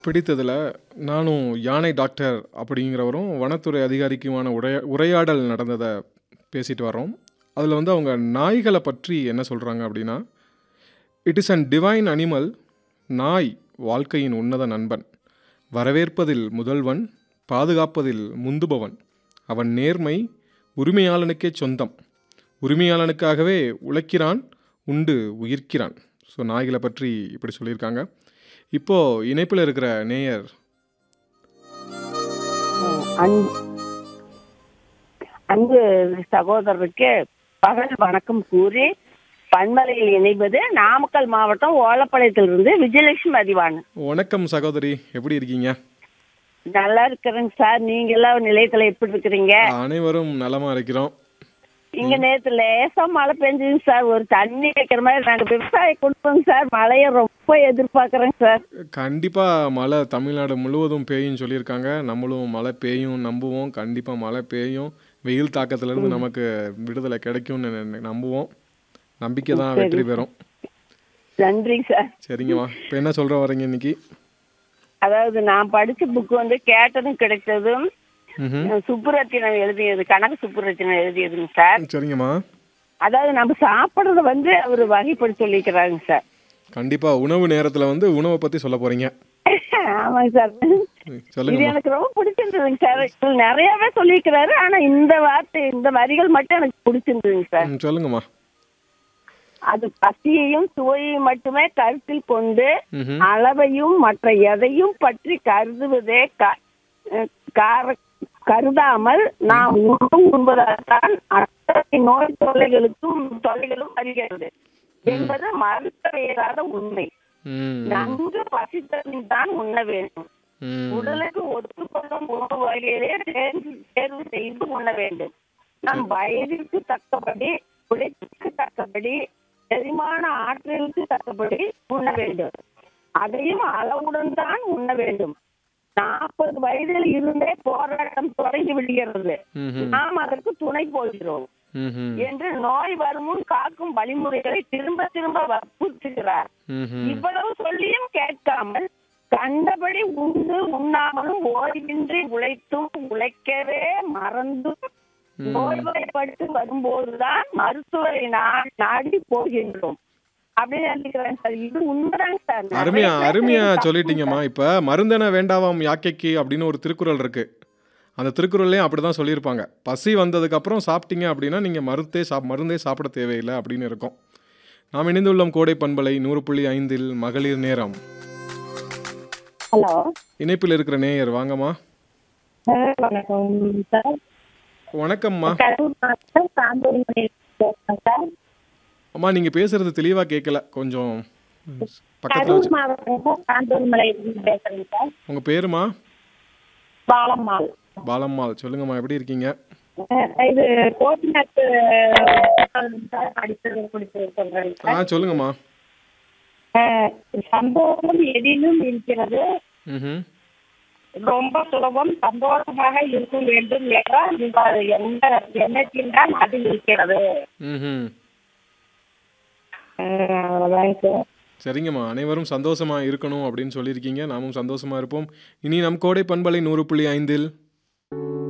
பிடித்ததுல, நானும் யானை டாக்டர் அப்படிங்கிறவரும், வனத்துறை அதிகாரிக்குமான உரையா உரையாடல் நடந்தத பேசிட்டு வர்றோம். அதுல வந்து அவங்க நாய்கள பற்றி என்ன சொல்றாங்க அப்படின்னா, "it is an divine animal. நாய் வாழ்க்கையின் உன்னத நண்பன். வரவேற்பதில் முதல்வன், பாதுகாப்பதில் முந்துபவன். அவன் நேர்மை உரிமையாளனுக்கே சொந்தம். உரிமையாளனுக்காகவே உழைக்கிறான், உண்டு உயிர்க்கிறான்." ஸோ நாய்கள பற்றி இப்படி சொல்லியிருக்காங்க. இப்போ இணைப்பில இருக்கிற நேயர் அன் அன்பு சகோதரருக்கு பகல் வணக்கம் கூறி பன்மலையில் இணைவது நாமக்கல் மாவட்டம் ஓலப்பாளையத்திலிருந்து விஜயலட்சுமி அறிவான் வணக்கம் சகோதரி. எப்படி இருக்கீங்க? நல்லா இருக்கிறேங்க சார் நீங்க எல்லாம் நிலையத்துல எப்படி இருக்கிறீங்க அனைவரும் நலமா இருக்கிறோம். இங்க நேத்து லேசா மழை பெஞ்சுங்க சார் ஒரு தண்ணி வைக்கிற மாதிரி நாங்க விவசாய குடும்பங்க சார் மழைய ரொம்ப எதிர்பார்க்கறேங்க சார் கண்டிப்பா மழை தமிழ்நாடு முழுவதும் பெய்யும்னு சொல்லியிருக்காங்க. நம்மளும் மழை பெய்யும் நம்புவோம். கண்டிப்பா மழை பெய்யும். வெயில் தாக்கத்திலிருந்து நமக்கு விடுதலை கிடைக்கும்னு ந நம்புவோம். நம்பிக்கை தான் சரி. வெற்றி பெறும். நன்றிங்க சார் சரிங்கம்மா. இப்ப என்ன சொல்ற வர்றீங்க இன்னைக்கு? அதாவது நான் படிச்ச புக் வந்து கேட்டதும் கிடைத்ததும் ம்ஹ்ம். சுப்புரத்தினம் எழுதியது கனக சுப்புரத்தினம் எழுதியதுங்க சார் சரிங்கம்மா. அதாவது நம்ம சாப்பிடுறத வந்து அவர் வகைப்படி சொல்லிக்கிறாங்க சார் கண்டிப்பா உணவு நேரத்துல வந்து உணவ பத்தி சொல்லப் போறீங்க. ஆமாங்க சார் இது சொல்லுங்கம்மா. எனக்கு ரொம்ப பிடிச்சிருந்ததுங்க சார் இதுல நிறையவே சொல்லியிருக்கிறாரு ஆனா இந்த வார்த்தை இந்த வரிகள் மட்டும் எனக்கு பிடிச்சிருந்ததுங்க சார் ம், சொல்லுங்கம்மா. அது பசியையும் சுவையையும் மட்டுமே கருத்தில் கொண்டு ம்ஹ்ம். அளவையும் மற்ற எதையும் பற்றி கருதுவதே க- அஹ் கார- கருதாமல் நாம் உணவு உண்பதால்தான் அத்தனை நோய் தொல்லைகளுக்கும் தொல்லைகளும் வருகிறது என்பது மறுக்க இயலாத உண்மை ம். நன்கு பசித்தபின் தான் உண்ண வேண்டும் ம். உடலுக்கு ஒத்துக்கொள்ளும் உணவு வகையிலே தேர்வு தேர்வு செய்து உண்ண வேண்டும் நம் வயதிற்கு தக்கபடி உழைப்புக்கு தக்கபடி செரிமான ஆற்றலுக்கு தக்கபடி உண்ண வேண்டும் அதையும் அளவுடன் தான் உண்ண வேண்டும் நாற்பது வயதில் இருந்தே போராட்டம் தொடங்கி விடுகிறது ம்ஹ்ம். நாம் அதற்கு துணை போகிறோம் ம்ஹ்ம். என்று நோய் வருமுன் காக்கும் வழிமுறைகளை திரும்ப திரும்ப வற்புறுத்துகிறார் ம்ஹ்ம். இவ்வளவு சொல்லியும் கேட்காமல் கண்டபடி உண்டு உண்ணாமலும் ஓய்வின்றி உழைத்தும் உழைக்கவே மறந்தும் ம். நோய்வாய்ப்பட்டு வரும்போதுதான் மருத்துவரை நா- நாடி போகின்றோம் அப்படின்னு நினைக்கிறேன் சார் இது உண்மைதாங்க சார் நிறைய அருமையா பேர் அருமையா தப்பு சொல்லிட்டீங்கம்மா. இப்ப மருந்தென வேண்டாவாம் யாக்கைக்கு அப்படின்னு ஒரு திருக்குறள் இருக்கு. அந்த திருக்குறள்லயும் அப்படிதான் சொல்லியிருப்பாங்க. பசி வந்ததுக்கு அப்புறம் சாப்பிட்டீங்க அப்படின்னா நீங்க மருந்தே சாப் மருந்தே சாப்பிட தேவையில்லை அப்படின்னு இருக்கும். நாம் இணைந்துள்ளோம் கோடை பண்பலை 100.5இல் மகளிர் நேரம். ஹலோ இணைப்பில் இருக்கிற நேயர் வாங்கம்மா. வணக்கம் சார் வணக்கம்மா. கரூர் மாவட்டம் காந்தூர் பேசுறேன் சார் அம்மா நீங்க பேசுறது தெளிவா கேட்கல. கொஞ்சம் பக்கத்துல கரூர் வச்சு மாவட்டம் காந்தூர் மலையிலிருந்து பேசுறேன் சார் உங்க பேருமா? பாலம்மாள் பாலம்மாள். சொல்லுங்கம்மா எப்படி இருக்கீங்க? அஹ் இது கோபிநாத் சார் படித்தது குறித்து சொல்றேன் ஆ சார் சொல்லுங்கம்மா. அஹ் சந்தோஷம் எதிலும் இருக்கிறது ம்ஹ்ம். ரொம்ப சுலபம் சந்தோஷமாக இருக்க வேண்டும் என்றால் நீங்கள் எந்த எண்ணத்தில் தான் அது இருக்கிறது ம்ஹ்ம். அஹ் அவ்வளவுதாங்க சார் சரிங்கம்மா. அனைவரும் சந்தோஷமா இருக்கணும் அப்படின்னு சொல்லியிருக்கீங்க. நாமும் சந்தோஷமா இருப்போம். இனி நம் கோடை பண்பலை 100.5இல்